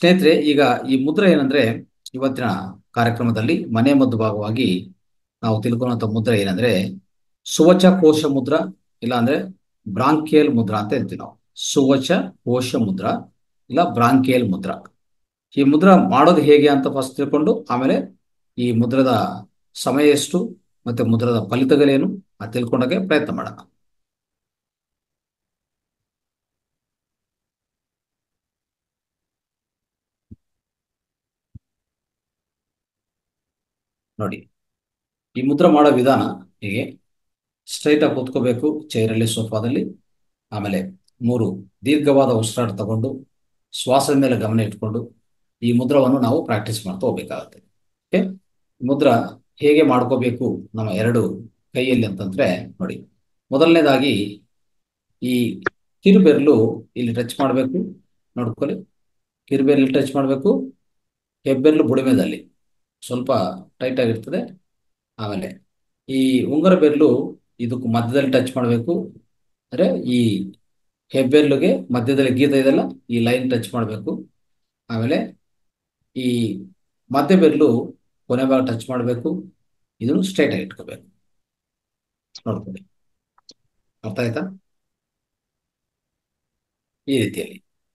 ಸ್ನೇಹಿತರೆ ಈಗ ಈ ಮುದ್ರೆ ಏನಂದ್ರೆ ಇವತ್ತಿನ ಕಾರ್ಯಕ್ರಮದಲ್ಲಿ ಮನೆ ಮದ್ದು ಭಾಗವಾಗಿ ನಾವು ತಿಳ್ಕೊಳ್ಳುವಂಥ ಮುದ್ರೆ ಏನಂದ್ರೆ ಸುವಚ ಕೋಶ ಮುದ್ರ ಇಲ್ಲ ಅಂದ್ರೆ ಬ್ರಾಂಕಿಯಲ್ ಮುದ್ರ ಅಂತ ಹೇಳ್ತೀವಿ ನಾವು ಸುವಚ ಕೋಶ ಮುದ್ರ ಇಲ್ಲ ಬ್ರಾಂಕಿಯಲ್ ಮುದ್ರ ಈ ಮುದ್ರ ಮಾಡೋದು ಹೇಗೆ ಅಂತ ಫಸ್ಟ್ ತಿಳ್ಕೊಂಡು ಆಮೇಲೆ ಈ ಮುದ್ರದ ಸಮಯ ಎಷ್ಟು ಮತ್ತೆ ಮುದ್ರದ ಫಲಿತಗಳೇನು ಅದು ತಿಳ್ಕೊಂಡಾಗೆ ಪ್ರಯತ್ನ ಮಾಡೋಣ ನೋಡಿ ಈ ಮುದ್ರ ಮಾಡೋ ವಿಧಾನ ಹೀಗೆ ಸ್ಟ್ರೈಟ್ ಆಗಿ ಕೂತ್ಕೋಬೇಕು ಚೇರಲ್ಲಿ ಸೋಫಾದಲ್ಲಿ ಆಮೇಲೆ ಮೂರು ದೀರ್ಘವಾದ ಉಸಿರಾಟ ತಗೊಂಡು ಶ್ವಾಸದ ಮೇಲೆ ಗಮನ ಇಟ್ಕೊಂಡು ಈ ಮುದ್ರವನ್ನು ನಾವು ಪ್ರಾಕ್ಟೀಸ್ ಮಾಡ್ತಾ ಹೋಗ್ಬೇಕಾಗತ್ತೆ ಓಕೆ ಮುದ್ರ ಹೇಗೆ ಮಾಡ್ಕೋಬೇಕು ನಮ್ಮ ಎರಡು ಕೈಯಲ್ಲಿ ಅಂತಂದ್ರೆ ನೋಡಿ ಮೊದಲನೇದಾಗಿ ಈ ಕಿರುಬೆರಳು ಇಲ್ಲಿ ಟಚ್ ಮಾಡಬೇಕು ನೋಡ್ಕೊಳ್ಳಿ ಕಿರುಬೆರಳು ಟಚ್ ಮಾಡಬೇಕು ಹೆಬ್ಬೆರಳು ಬುಡಿಮೆದಲ್ಲಿ ಸ್ವಲ್ಪ ಟೈಟ್ ಆಗಿರ್ತದೆ ಆಮೇಲೆ ಈ ಉಂಗುರ ಬೆರಳು ಇದಕ್ಕೆ ಮಧ್ಯದಲ್ಲಿ ಟಚ್ ಮಾಡಬೇಕು ಅಂದರೆ ಈ ಹೆಬ್ಬೆರಳಿಗೆ ಮಧ್ಯದಲ್ಲಿ ಗೀತ ಇದೆಲ್ಲ ಈ ಲೈನ್ ಟಚ್ ಮಾಡಬೇಕು ಆಮೇಲೆ ಈ ಮಧ್ಯ ಬೆರಳು ಕೊನೆ ಭಾಗ ಟಚ್ ಮಾಡಬೇಕು ಇದನ್ನು ಸ್ಟ್ರೈಟ್ ಆಗಿ ಇಟ್ಕೋಬೇಕು ನೋಡ್ಕೊಳ್ಳಿ ಅರ್ಥ ಆಯ್ತಾ ಈ ರೀತಿಯಲ್ಲಿ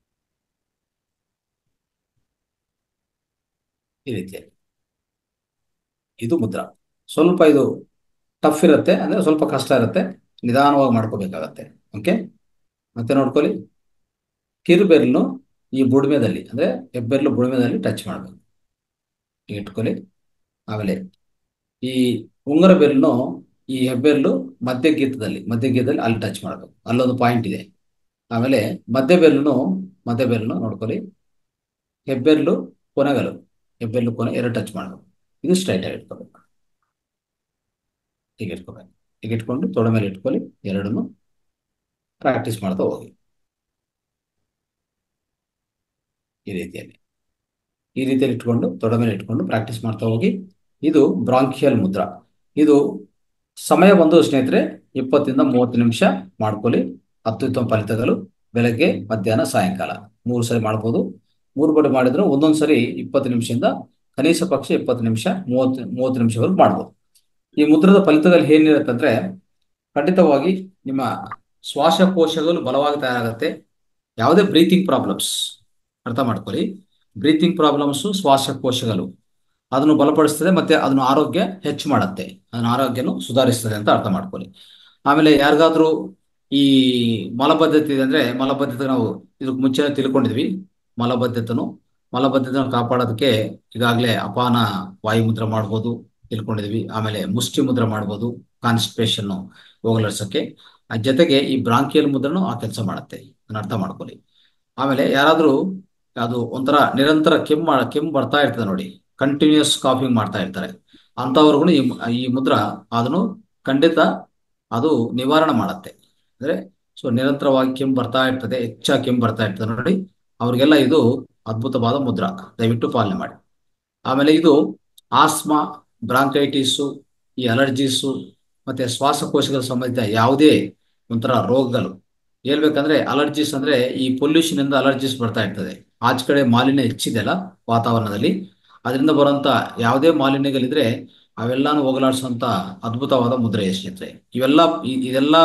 ಈ ರೀತಿಯಲ್ಲಿ ಇದು ಮುದ್ರ ಸ್ವಲ್ಪ ಇದು ಟಫ್ ಇರುತ್ತೆ ಅಂದ್ರೆ ಸ್ವಲ್ಪ ಕಷ್ಟ ಇರುತ್ತೆ ನಿಧಾನವಾಗಿ ಮಾಡ್ಕೋಬೇಕಾಗತ್ತೆ ಓಕೆ ಮತ್ತೆ ನೋಡ್ಕೊಳ್ಳಿ ಕಿರುಬೆರಳು ಈ ಬುಡ್ಮೆದಲ್ಲಿ ಅಂದ್ರೆ ಹೆಬ್ಬೆರಳು ಬುಡ್ಮೆದಲ್ಲಿ ಟಚ್ ಮಾಡಬೇಕು ಇಟ್ಕೊಳ್ಳಿ ಆಮೇಲೆ ಈ ಉಂಗುರ ಬೆರಳು ಈ ಹೆಬ್ಬೆರಳು ಮಧ್ಯ ಗೀತದಲ್ಲಿ ಮಧ್ಯ ಗೀತದಲ್ಲಿ ಅಲ್ಲಿ ಟಚ್ ಮಾಡಬೇಕು ಅಲ್ಲೊಂದು ಪಾಯಿಂಟ್ ಇದೆ ಆಮೇಲೆ ಮಧ್ಯ ಬೆರಳು ಮಧ್ಯ ಬೆರಳು ನೋಡ್ಕೊಳ್ಳಿ ಹೆಬ್ಬೆರಳು ಕೊನೆಗಲು ಹೆಬ್ಬೆರಳು ಕೊನೆ ಎರಡು ಟಚ್ ಮಾಡಬೇಕು ಇದು ಸ್ಟ್ರೈಟ್ ಆಗಿ ಇಟ್ಕೋಬೇಕು ಹೀಗೆ ಇಟ್ಕೋಬೇಕು ಹೀಗೆ ಇಟ್ಕೊಂಡು ತೊಡೆ ಮೇಲೆ ಇಟ್ಕೊಳ್ಳಿ ಎರಡನ್ನು ಪ್ರಾಕ್ಟೀಸ್ ಮಾಡ್ತಾ ಹೋಗಿ ಈ ರೀತಿಯಲ್ಲಿ ಈ ರೀತಿಯಲ್ಲಿ ಇಟ್ಕೊಂಡು ತೊಡೆ ಮೇಲೆ ಇಟ್ಕೊಂಡು ಪ್ರಾಕ್ಟೀಸ್ ಮಾಡ್ತಾ ಹೋಗಿ ಇದು ಬ್ರಾಂಕಿಯಲ್ ಮುದ್ರ ಇದು ಸಮಯ ಬಂದು ಸ್ನೇಹಿತರೆ ಇಪ್ಪತ್ತರಿಂದ ಮೂವತ್ತು ನಿಮಿಷ ಮಾಡ್ಕೊಳ್ಳಿ ಅತ್ಯುತ್ತಮ ಫಲಿತಗಳು ಬೆಳಗ್ಗೆ ಮಧ್ಯಾಹ್ನ ಸಾಯಂಕಾಲ ಮೂರು ಸರಿ ಮಾಡ್ಬೋದು ಮೂರು ಬಡಿ ಮಾಡಿದ್ರು ಒಂದೊಂದು ಸರಿ ಇಪ್ಪತ್ತು ನಿಮಿಷದಿಂದ ಕನಿಷ್ಠ ಪಕ್ಷ ಇಪ್ಪತ್ತು ನಿಮಿಷ ಮೂವತ್ತು ಮೂವತ್ತು ನಿಮಿಷವರೆಗೂ ಮಾಡ್ಬೋದು ಈ ಮುದ್ರದ ಫಲಿತಗಳು ಏನಿರುತ್ತಂದ್ರೆ ಖಂಡಿತವಾಗಿ ನಿಮ್ಮ ಶ್ವಾಸಕೋಶಗಳು ಬಲವಾಗಿ ತಯಾರಾಗುತ್ತೆ ಯಾವುದೇ ಬ್ರೀತಿಂಗ್ ಪ್ರಾಬ್ಲಮ್ಸ್ ಅರ್ಥ ಮಾಡ್ಕೊಳ್ಳಿ ಬ್ರೀತಿಂಗ್ ಪ್ರಾಬ್ಲಮ್ಸು ಶ್ವಾಸಕೋಶಗಳು ಅದನ್ನು ಬಲಪಡಿಸ್ತದೆ ಮತ್ತೆ ಅದನ್ನು ಆರೋಗ್ಯ ಹೆಚ್ಚು ಮಾಡುತ್ತೆ ಅದನ್ನ ಆರೋಗ್ಯನು ಸುಧಾರಿಸ್ತದೆ ಅಂತ ಅರ್ಥ ಮಾಡ್ಕೊಳ್ಳಿ ಆಮೇಲೆ ಯಾರಿಗಾದ್ರೂ ಈ ಮಲಬದ್ಧತೆ ಇದೆ ಅಂದ್ರೆ ಮಲಬದ್ಧತೆ ನಾವು ಇದಕ್ಕೆ ಮುಂಚೆ ತಿಳ್ಕೊಂಡಿದ್ವಿ ಮಲಬದ್ಧತೆನು ಮಲಬದ್ಧತೆಯನ್ನು ಕಾಪಾಡೋದಕ್ಕೆ ಈಗಾಗಲೇ ಅಪಾನ ವಾಯು ಮುದ್ರ ಮಾಡ್ಬೋದು ತಿಳ್ಕೊಂಡಿದ್ವಿ ಆಮೇಲೆ ಮುಷ್ಟಿ ಮುದ್ರ ಮಾಡ್ಬೋದು ಕಾನ್ಸ್ಟಿಪೇಷನ್ ಹೋಗಲಾಡ್ಸಕ್ಕೆ ಆ ಜೊತೆಗೆ ಈ ಬ್ರಾಂಕಿಯಲ್ ಮುದ್ರನು ಆ ಕೆಲಸ ಮಾಡುತ್ತೆ ಅದನ್ನ ಅರ್ಥ ಮಾಡ್ಕೊಳ್ಳಿ ಆಮೇಲೆ ಯಾರಾದ್ರೂ ಅದು ಒಂಥರ ನಿರಂತರ ಕೆಮ್ಮು ಕೆಮ್ಮು ಬರ್ತಾ ಇರ್ತದೆ ನೋಡಿ ಕಂಟಿನ್ಯೂಸ್ ಕಾಫಿಂಗ್ ಮಾಡ್ತಾ ಇರ್ತಾರೆ ಅಂಥವ್ರಿಗೂ ಈ ಈ ಮುದ್ರ ಅದನ್ನು ಖಂಡಿತ ಅದು ನಿವಾರಣೆ ಮಾಡುತ್ತೆ ಅಂದ್ರೆ ಸೊ ನಿರಂತರವಾಗಿ ಕೆಮ್ಮು ಬರ್ತಾ ಇರ್ತದೆ ಹೆಚ್ಚಾಗಿ ಕೆಮ್ಮು ಬರ್ತಾ ಇರ್ತದೆ ನೋಡಿ ಅವ್ರಿಗೆಲ್ಲ ಇದು ಅದ್ಭುತವಾದ ಮುದ್ರ ದಯವಿಟ್ಟು ಪಾಲನೆ ಮಾಡಿ ಆಮೇಲೆ ಇದು ಆಸ್ಮಾ ಬ್ರಾಂಕೈಟಿಸು ಈ ಅಲರ್ಜೀಸು ಮತ್ತೆ ಶ್ವಾಸಕೋಶಗಳ ಸಂಬಂಧಿತ ಯಾವುದೇ ಒಂಥರ ರೋಗಗಳು ಹೇಳ್ಬೇಕಂದ್ರೆ ಅಲರ್ಜೀಸ್ ಅಂದ್ರೆ ಈ ಪೊಲ್ಯೂಷನ್ ಇಂದ ಅಲರ್ಜೀಸ್ ಬರ್ತಾ ಇರ್ತದೆ ಆಚ ಕಡೆ ಮಾಲಿನ್ಯ ಹೆಚ್ಚಿದೆಯಲ್ಲ ವಾತಾವರಣದಲ್ಲಿ ಅದರಿಂದ ಬರುವಂತ ಯಾವುದೇ ಮಾಲಿನ್ಯಗಳಿದ್ರೆ ಅವೆಲ್ಲಾನು ಹೋಗಲಾಡಿಸುವಂತ ಅದ್ಭುತವಾದ ಮುದ್ರೆ ಸ್ನೇಹಿತರೆ ಇವೆಲ್ಲ ಇದೆಲ್ಲ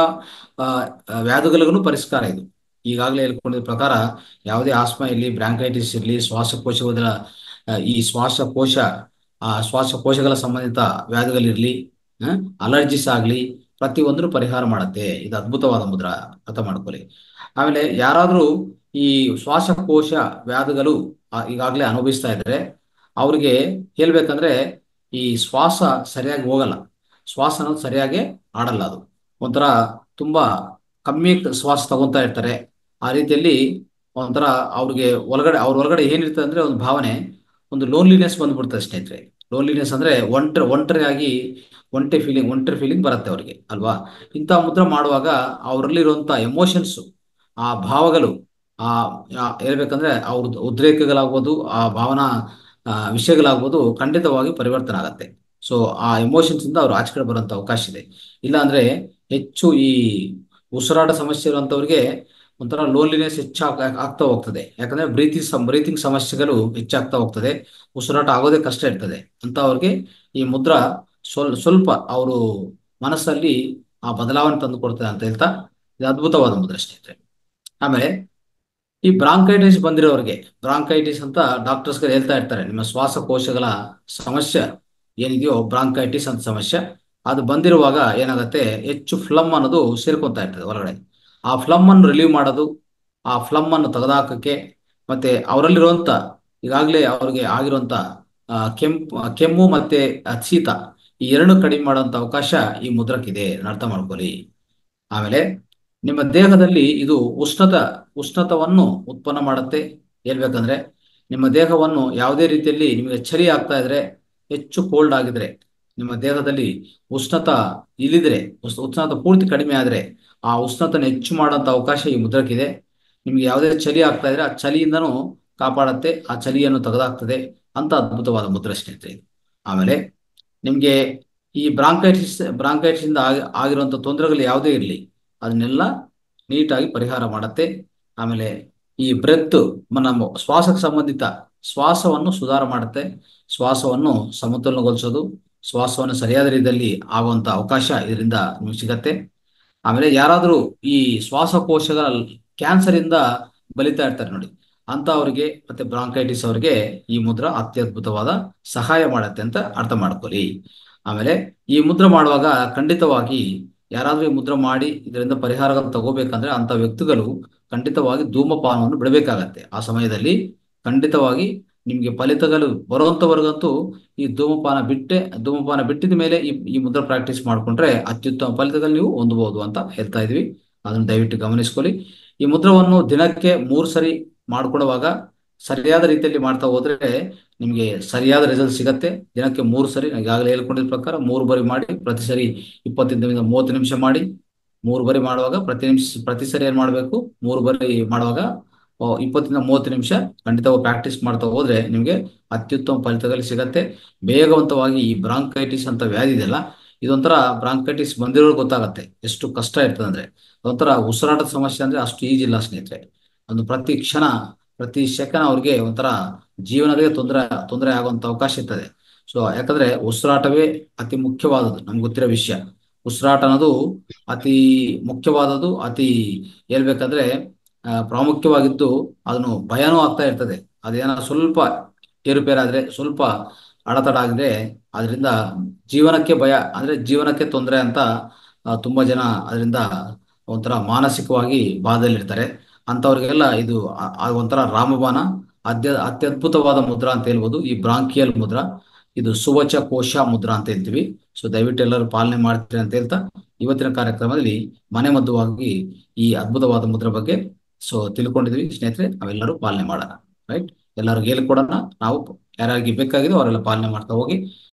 ವ್ಯಾಧುಗಳಿಗೂ ಪರಿಷ್ಕಾರ ಇದು ಈಗಾಗಲೇ ಹೇಳ್ಕೊಂಡಿದ್ದ ಪ್ರಕಾರ ಯಾವುದೇ ಆಸ್ಮಾ ಇರಲಿ ಬ್ರಾಂಕೈಟಿಸ್ ಇರಲಿ ಶ್ವಾಸಕೋಶಗಳ ಈ ಶ್ವಾಸಕೋಶ ಆ ಶ್ವಾಸಕೋಶಗಳ ಸಂಬಂಧಿತ ವ್ಯಾಧಿಗಳಿರಲಿ ಅಲರ್ಜಿಸ್ ಆಗಲಿ ಪ್ರತಿಯೊಂದನ್ನು ಪರಿಹಾರ ಮಾಡುತ್ತೆ ಇದು ಅದ್ಭುತವಾದ ಮುದ್ರ ಅರ್ಥ ಮಾಡ್ಕೊಳ್ಳಿ ಆಮೇಲೆ ಯಾರಾದರೂ ಈ ಶ್ವಾಸಕೋಶ ವ್ಯಾಧಿಗಳು ಈಗಾಗಲೇ ಅನುಭವಿಸ್ತಾ ಇದ್ದಾರೆ ಅವ್ರಿಗೆ ಹೇಳ್ಬೇಕಂದ್ರೆ ಈ ಶ್ವಾಸ ಸರಿಯಾಗಿ ಹೋಗಲ್ಲ ಶ್ವಾಸ ಅನ್ನೋದು ಸರಿಯಾಗಿ ಆಡಲ್ಲ ಅದು ಒಂಥರ ತುಂಬಾ ಕಮ್ಮಿ ಶ್ವಾಸ ತಗೊಂತಾ ಇರ್ತಾರೆ ಆ ರೀತಿಯಲ್ಲಿ ಒಂಥರ ಅವ್ರಿಗೆ ಒಳಗಡೆ ಅವ್ರ ಒಳಗಡೆ ಏನಿರ್ತದೆ ಅಂದ್ರೆ ಒಂದು ಭಾವನೆ ಒಂದು ಲೋನ್ಲಿನೆಸ್ ಬಂದ್ಬಿಡ್ತದೆ ಸ್ನೇಹಿತರೆ ಲೋನ್ಲಿನೆಸ್ ಅಂದ್ರೆ ಒಂಟ್ರ ಒಂಟರಿಯಾಗಿ ಒಂಟೆ ಫೀಲಿಂಗ್ ಒಂಟರಿ ಫೀಲಿಂಗ್ ಬರುತ್ತೆ ಅವ್ರಿಗೆ ಅಲ್ವಾ ಇಂಥ ಮುದ್ರ ಮಾಡುವಾಗ ಅವರಲ್ಲಿರುವಂತ ಎಮೋಷನ್ಸ್ ಆ ಭಾವಗಳು ಆ ಹೇಳ್ಬೇಕಂದ್ರೆ ಅವ್ರ ಉದ್ರೇಕಗಳಾಗ್ಬೋದು ಆ ಭಾವನಾ ವಿಷಯಗಳಾಗ್ಬೋದು ಖಂಡಿತವಾಗಿ ಪರಿವರ್ತನೆ ಆಗತ್ತೆ ಸೊ ಆ ಎಮೋಷನ್ಸ್ ಇಂದ ಅವ್ರು ಆಚೆ ಕಡೆ ಬರುವಂತ ಅವಕಾಶ ಇದೆ ಇಲ್ಲ ಅಂದ್ರೆ ಹೆಚ್ಚು ಈ ಉಸಿರಾಟ ಸಮಸ್ಯೆ ಇರುವಂತವ್ರಿಗೆ ಒಂಥರ ಲೋನ್ಲಿನೆಸ್ ಹೆಚ್ಚಾಗ ಆಗ್ತಾ ಹೋಗ್ತದೆ ಯಾಕಂದ್ರೆ ಬ್ರೀತಿಂಗ್ ಬ್ರೀತಿಂಗ್ ಸಮಸ್ಯೆಗಳು ಹೆಚ್ಚಾಗ್ತಾ ಹೋಗ್ತದೆ ಉಸಿರಾಟ ಆಗೋದೇ ಕಷ್ಟ ಇರ್ತದೆ ಅಂತ ಅವ್ರಿಗೆ ಈ ಮುದ್ರಾ ಸ್ವಲ್ ಸ್ವಲ್ಪ ಅವರು ಮನಸ್ಸಲ್ಲಿ ಆ ಬದಲಾವಣೆ ತಂದು ಕೊಡ್ತದೆ ಅಂತ ಹೇಳ್ತಾ ಇದು ಅದ್ಭುತವಾದ ಮುದ್ರೆ ಸ್ನೇಹಿತರೆ ಆಮೇಲೆ ಈ ಬ್ರಾಂಕೈಟಿಸ್ ಬಂದಿರೋರಿಗೆ ಬ್ರಾಂಕೈಟಿಸ್ ಅಂತ ಡಾಕ್ಟರ್ಸ್ಗಳು ಹೇಳ್ತಾ ಇರ್ತಾರೆ ನಿಮ್ಮ ಶ್ವಾಸಕೋಶಗಳ ಸಮಸ್ಯೆ ಏನಿದೆಯೋ ಬ್ರಾಂಕೈಟಿಸ್ ಅಂತ ಸಮಸ್ಯೆ ಅದು ಬಂದಿರುವಾಗ ಏನಾಗುತ್ತೆ ಹೆಚ್ಚು ಫ್ಲಮ್ ಅನ್ನೋದು ಸೇರ್ಕೊಂತಾ ಇರ್ತದೆ ಹೊರಗಡೆ ಆ ಫ್ಲಮ್ ಅನ್ನು ರಿಲೀವ್ ಮಾಡೋದು ಆ ಫ್ಲಮ್ ಅನ್ನು ತೆಗೆದುಹಾಕಕ್ಕೆ ಮತ್ತೆ ಅವರಲ್ಲಿರುವಂತ ಈಗಾಗಲೇ ಅವ್ರಿಗೆ ಆಗಿರುವಂತ ಆ, ಕೆಂಪು ಕೆಮ್ಮು ಮತ್ತೆ ಆ, ಶೀತ ಈ ಎರಡು ಕಡಿಮೆ ಮಾಡುವಂತ ಅವಕಾಶ ಈ ಮುದ್ರಕ್ಕಿದೆ ಅದನ್ನ ಅರ್ಥ ಮಾಡ್ಕೊಳ್ಳಿ ಆಮೇಲೆ ನಿಮ್ಮ ದೇಹದಲ್ಲಿ ಇದು ಉಷ್ಣತ ಉಷ್ಣತವನ್ನು ಉತ್ಪನ್ನ ಮಾಡುತ್ತೆ ಹೇಳ್ಬೇಕಂದ್ರೆ ನಿಮ್ಮ ದೇಹವನ್ನು ಯಾವುದೇ ರೀತಿಯಲ್ಲಿ ನಿಮಗೆ ಚಳಿ ಆಗ್ತಾ ಇದ್ರೆ ಹೆಚ್ಚು ಕೋಲ್ಡ್ ಆಗಿದ್ರೆ ನಿಮ್ಮ ದೇಹದಲ್ಲಿ ಉಷ್ಣತ ಇಳಿದ್ರೆ ಉಸ್- ಉಷ್ಣತ ಪೂರ್ತಿ ಕಡಿಮೆ ಆದ್ರೆ ಆ ಉಷ್ಣತನ ಹೆಚ್ಚು ಮಾಡುವಂತ ಅವಕಾಶ ಈ ಮುದ್ರಕ್ಕಿದೆ ನಿಮ್ಗೆ ಯಾವುದೇ ಚಳಿ ಆಗ್ತಾ ಇದ್ರೆ ಆ ಚಳಿಯಿಂದನೂ ಕಾಪಾಡುತ್ತೆ ಆ ಚಳಿಯನ್ನು ತೆಗೆದಾಕ್ತದೆ ಅಂತ ಅದ್ಭುತವಾದ ಮುದ್ರೆ ಸ್ನೇಹಿತರೆ ಇದು. ಆಮೇಲೆ ನಿಮ್ಗೆ ಈ ಬ್ರಾಂಕೈಟಿಸ್ ಬ್ರಾಂಕೈಟಿಸ್ ಇಂದ ಆಗಿ ಆಗಿರುವಂತ ತೊಂದರೆಗಳು ಯಾವುದೇ ಇರಲಿ ಅದನ್ನೆಲ್ಲ ನೀಟಾಗಿ ಪರಿಹಾರ ಮಾಡುತ್ತೆ ಆಮೇಲೆ ಈ ಬ್ರೆತ್ ನಮ್ಮ ಶ್ವಾಸಕ್ಕೆ ಸಂಬಂಧಿತ ಶ್ವಾಸವನ್ನು ಸುಧಾರ ಮಾಡುತ್ತೆ ಶ್ವಾಸವನ್ನು ಸಮತೋಲನಗೊಳಿಸೋದು ಶ್ವಾಸವನ್ನು ಸರಿಯಾದ ರೀತಿಯಲ್ಲಿ ಆಗುವಂತ ಅವಕಾಶ ಇದರಿಂದ ನಿಮಗೆ ಸಿಗತ್ತೆ ಆಮೇಲೆ ಯಾರಾದರೂ ಈ ಶ್ವಾಸಕೋಶಗಳ ಕ್ಯಾನ್ಸರ್ ಇಂದ ಬಲಿತಾ ಇರ್ತಾರೆ ನೋಡಿ ಅಂತ ಅವರಿಗೆ ಮತ್ತೆ ಬ್ರಾಂಕೈಟಿಸ್ ಅವರಿಗೆ ಈ ಮುದ್ರ ಅತ್ಯದ್ಭುತವಾದ ಸಹಾಯ ಮಾಡುತ್ತೆ ಅಂತ ಅರ್ಥ ಮಾಡ್ಕೊಳ್ಳಿ ಆಮೇಲೆ ಈ ಮುದ್ರ ಮಾಡುವಾಗ ಖಂಡಿತವಾಗಿ ಯಾರಾದ್ರೂ ಈ ಮುದ್ರ ಮಾಡಿ ಇದರಿಂದ ಪರಿಹಾರಗಳು ತಗೋಬೇಕಂದ್ರೆ ಅಂತ ವ್ಯಕ್ತಿಗಳು ಖಂಡಿತವಾಗಿ ಧೂಮಪಾನವನ್ನು ಬಿಡಬೇಕಾಗತ್ತೆ ಆ ಸಮಯದಲ್ಲಿ ಖಂಡಿತವಾಗಿ ನಿಮ್ಗೆ ಫಲಿತಗಳು ಬರುವಂತವರೆಗಂತೂ ಈ ಧೂಮಪಾನ ಬಿಟ್ಟೆ ಧೂಮಪಾನ ಬಿಟ್ಟಿದ ಮೇಲೆ ಈ ಈ ಮುದ್ರ ಪ್ರಾಕ್ಟೀಸ್ ಮಾಡ್ಕೊಂಡ್ರೆ ಅತ್ಯುತ್ತಮ ಫಲಿತಗಳು ನೀವು ಹೊಂದಬಹುದು ಅಂತ ಹೇಳ್ತಾ ಇದ್ವಿ ಅದನ್ನು ದಯವಿಟ್ಟು ಗಮನಿಸ್ಕೊಳ್ಳಿ ಈ ಮುದ್ರವನ್ನು ದಿನಕ್ಕೆ ಮೂರು ಸರಿ ಮಾಡ್ಕೊಳ್ಳುವಾಗ ಸರಿಯಾದ ರೀತಿಯಲ್ಲಿ ಮಾಡ್ತಾ ಹೋದ್ರೆ ನಿಮಗೆ ಸರಿಯಾದ ರಿಸಲ್ಟ್ ಸಿಗತ್ತೆ ದಿನಕ್ಕೆ ಮೂರು ಸರಿ ನಾನು ಈಗಾಗಲೇ ಹೇಳ್ಕೊಂಡಿದ್ದ ಪ್ರಕಾರ ಮೂರು ಬಾರಿ ಮಾಡಿ ಪ್ರತಿ ಸರಿ ಇಪ್ಪತ್ತೈದರಿಂದ ಮೂವತ್ತು ನಿಮಿಷ ಮಾಡಿ ಮೂರು ಬಾರಿ ಮಾಡುವಾಗ ಪ್ರತಿ ನಿಮಿಷ ಪ್ರತಿ ಸರಿ ಏನ್ ಮಾಡಬೇಕು ಮೂರು ಬಾರಿ ಮಾಡುವಾಗ ಆ, ಇಪ್ಪತ್ತರಿಂದ ಮೂವತ್ತು ನಿಮಿಷ ಖಂಡಿತವಾಗಿ ಪ್ರಾಕ್ಟೀಸ್ ಮಾಡ್ತಾ ಹೋದ್ರೆ ನಿಮಗೆ ಅತ್ಯುತ್ತಮ ಫಲಿತಗಳು ಸಿಗತ್ತೆ ಬೇಗವಂತವಾಗಿ ಈ ಬ್ರಾಂಕೈಟಿಸ್ ಅಂತ ವ್ಯಾಧಿ ಇದೆಯಲ್ಲ ಇದೊಂಥರ ಬ್ರಾಂಕೈಟಿಸ್ ಬಂದಿರೋರು ಗೊತ್ತಾಗತ್ತೆ ಎಷ್ಟು ಕಷ್ಟ ಇರ್ತದೆ ಅಂದ್ರೆ ಅದೊಂಥರ ಉಸಿರಾಟದ ಸಮಸ್ಯೆ ಅಂದ್ರೆ ಅಷ್ಟು ಈಜಿ ಇಲ್ಲ ಸ್ನೇಹಿತರೆ ಒಂದು ಪ್ರತಿ ಕ್ಷಣ ಪ್ರತಿ ಸೆಕೆಂಡ್ ಅವ್ರಿಗೆ ಒಂಥರ ಜೀವನದೇ ತೊಂದರೆ ತೊಂದರೆ ಆಗುವಂತ ಅವಕಾಶ ಇರ್ತದೆ ಸೊ ಯಾಕಂದ್ರೆ ಉಸಿರಾಟವೇ ಅತಿ ಮುಖ್ಯವಾದದ್ದು ನಮ್ಗೆ ಗೊತ್ತಿರೋ ವಿಷಯ ಉಸಿರಾಟ ಅನ್ನೋದು ಅತಿ ಮುಖ್ಯವಾದದ್ದು ಅತಿ ಹೇಳ್ಬೇಕಂದ್ರೆ ಆ, ಪ್ರಾಮುಖ್ಯವಾಗಿದ್ದು ಅದನ್ನು ಭಯನೂ ಆಗ್ತಾ ಇರ್ತದೆ ಅದೇನ ಸ್ವಲ್ಪ ಏರುಪೇರಾದ್ರೆ ಸ್ವಲ್ಪ ಅಡೆತಡೆ ಆಗಿದ್ರೆ ಅದರಿಂದ ಜೀವನಕ್ಕೆ ಭಯ ಅಂದ್ರೆ ಜೀವನಕ್ಕೆ ತೊಂದರೆ ಅಂತ ಆ, ತುಂಬಾ ಜನ ಅದರಿಂದ ಒಂಥರ ಮಾನಸಿಕವಾಗಿ ಬಾಧೆಯಲ್ಲಿರ್ತಾರೆ ಅಂಥವ್ರಿಗೆಲ್ಲ ಇದು ಆ- ಆ ಒಂಥರ ರಾಮಬಾಣ ಅತ್ಯ ಅತ್ಯದ್ಭುತವಾದ ಮುದ್ರಾ ಅಂತ ಹೇಳ್ಬೋದು ಈ ಬ್ರಾಂಕಿಯಲ್ ಮುದ್ರಾ ಇದು ಸುವಚ ಕೋಶ ಮುದ್ರಾ ಅಂತ ಹೇಳ್ತೀವಿ ಸೊ ದಯವಿಟ್ಟು ಎಲ್ಲರೂ ಪಾಲನೆ ಮಾಡ್ತೀರಿ ಅಂತ ಹೇಳ್ತಾ ಇವತ್ತಿನ ಕಾರ್ಯಕ್ರಮದಲ್ಲಿ ಮನೆಮದ್ದುವಾಗಿ ಈ ಅದ್ಭುತವಾದ ಮುದ್ರ ಬಗ್ಗೆ ಸೊ ತಿಳ್ಕೊಂಡಿದ್ವಿ ಸ್ನೇಹಿತರೆ ನಾವೆಲ್ಲರೂ ಪಾಲನೆ ಮಾಡೋಣ ರೈಟ್ ಎಲ್ಲರಿಗೂ ಹೇಳ್ಕೊಡೋಣ ನಾವು ಯಾರಿಗೆ ಬೇಕಾಗಿದೋ ಅವರೆಲ್ಲ ಪಾಲನೆ ಮಾಡ್ತಾ ಹೋಗಿ